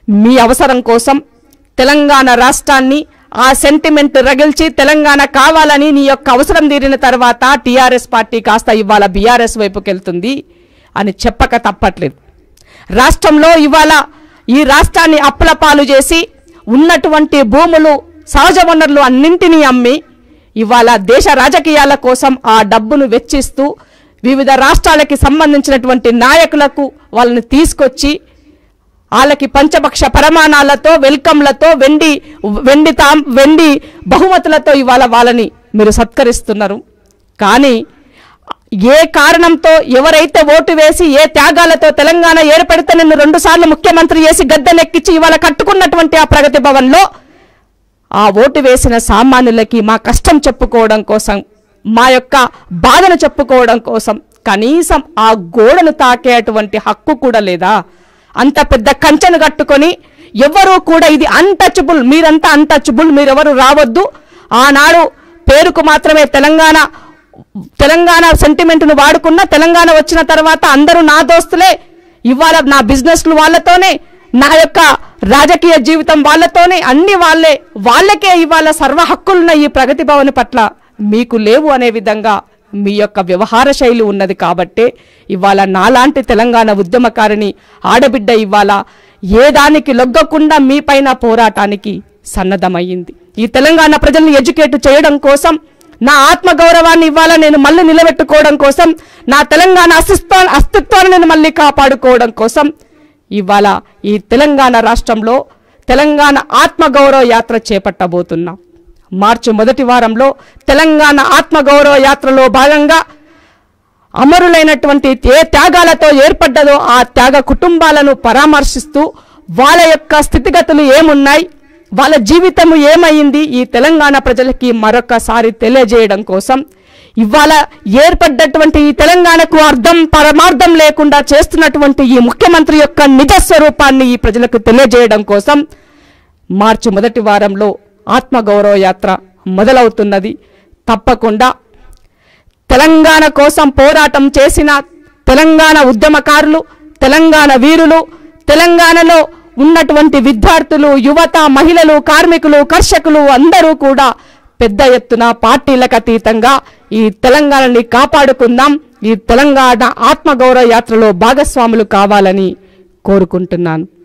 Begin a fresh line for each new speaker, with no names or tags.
మీ అవసరం కోసం తెలంగాణ రాష్ట్రాన్ని ఆ సెంటిమెంట్ రగిల్చి తెలంగాణ కావాలని నీ యొక్క అవసరం తీరిన తర్వాత టీఆర్ఎస్ పార్టీ కాస్త ఇవాళ బీఆర్ఎస్ వైపుకి వెళ్తుంది అని చెప్పక తప్పట్లేదు రాష్ట్రంలో ఇవాళ ఈ రాష్ట్రాన్ని అప్పుల పాలు చేసి ఉన్నటువంటి భూములు సహజ వనరులు అన్నింటినీ అమ్మి ఇవాళ దేశ రాజకీయాల కోసం ఆ డబ్బును వెచ్చిస్తూ వివిధ రాష్ట్రాలకి సంబంధించినటువంటి నాయకులకు వాళ్ళని తీసుకొచ్చి వాళ్ళకి పంచపక్ష ప్రమాణాలతో వెల్కమ్లతో వెండి వెండి తా వెండి బహుమతులతో ఇవాళ వాళ్ళని మీరు సత్కరిస్తున్నారు కానీ ఏ కారణంతో ఎవరైతే ఓటు వేసి ఏ త్యాగాలతో తెలంగాణ ఏర్పడితే నిన్ను రెండు సార్లు ముఖ్యమంత్రి చేసి గద్దెనెక్కించి ఇవాళ కట్టుకున్నటువంటి ఆ ప్రగతి భవన్లో ఆ ఓటు వేసిన సామాన్యులకి మా కష్టం చెప్పుకోవడం కోసం మా యొక్క బాధను చెప్పుకోవడం కోసం కనీసం ఆ గోడను తాకేటువంటి హక్కు కూడా లేదా అంత పెద్ద కంచెను కట్టుకొని ఎవరు కూడా ఇది అన్టచబుల్ మీరంతా అన్టచబుల్ మీరెవరు రావద్దు ఆనాడు పేరుకు మాత్రమే తెలంగాణ తెలంగాణ సెంటిమెంట్ను వాడుకున్న తెలంగాణ వచ్చిన తర్వాత అందరూ నా దోస్తులే ఇవాళ నా బిజినెస్లు వాళ్ళతోనే నా యొక్క రాజకీయ జీవితం వాళ్ళతోనే అన్ని వాళ్ళే వాళ్ళకే ఇవాళ సర్వ హక్కులున్న ఈ ప్రగతి భవన్ పట్ల మీకు లేవు అనే విధంగా మీ యొక్క వ్యవహార శైలి ఉన్నది కాబట్టే ఇవాళ నాలాంటి తెలంగాణ ఉద్యమకారిని ఆడబిడ్డ ఇవాళ ఏ దానికి లొగ్గకుండా మీ పైన పోరాటానికి సన్నద్ధమయ్యింది ఈ తెలంగాణ ప్రజల్ని ఎడ్యుకేట్ చేయడం కోసం నా ఆత్మగౌరవాన్ని ఇవాళ నేను మళ్ళీ నిలబెట్టుకోవడం కోసం నా తెలంగాణ అస్తిత్వ అస్తిత్వాన్ని నేను మళ్ళీ కాపాడుకోవడం కోసం ఇవాళ ఈ తెలంగాణ రాష్ట్రంలో తెలంగాణ ఆత్మగౌరవ యాత్ర చేపట్టబోతున్నాం మార్చి మొదటి వారంలో తెలంగాణ ఆత్మగౌరవ యాత్రలో భాగంగా అమరులైనటువంటి ఏ త్యాగాలతో ఏర్పడ్డదో ఆ త్యాగ కుటుంబాలను పరామర్శిస్తూ వాళ్ళ యొక్క స్థితిగతులు ఏమున్నాయి వాళ్ళ జీవితము ఏమైంది ఈ తెలంగాణ ప్రజలకి మరొకసారి తెలియజేయడం కోసం ఇవాళ ఏర్పడ్డటువంటి ఈ తెలంగాణకు అర్థం పరమార్థం లేకుండా చేస్తున్నటువంటి ఈ ముఖ్యమంత్రి యొక్క నిజ స్వరూపాన్ని ఈ ప్రజలకు తెలియజేయడం కోసం మార్చి మొదటి వారంలో ఆత్మగౌరవ యాత్ర మొదలవుతున్నది తప్పకుండా తెలంగాణ కోసం పోరాటం చేసిన తెలంగాణ ఉద్యమకారులు తెలంగాణ వీరులు తెలంగాణలో ఉన్నటువంటి విద్యార్థులు యువత మహిళలు కార్మికులు కర్షకులు అందరూ కూడా పెద్ద ఎత్తున పార్టీలకు అతీతంగా ఈ తెలంగాణని కాపాడుకుందాం ఈ తెలంగాణ ఆత్మగౌరవ యాత్రలో భాగస్వాములు కావాలని కోరుకుంటున్నాను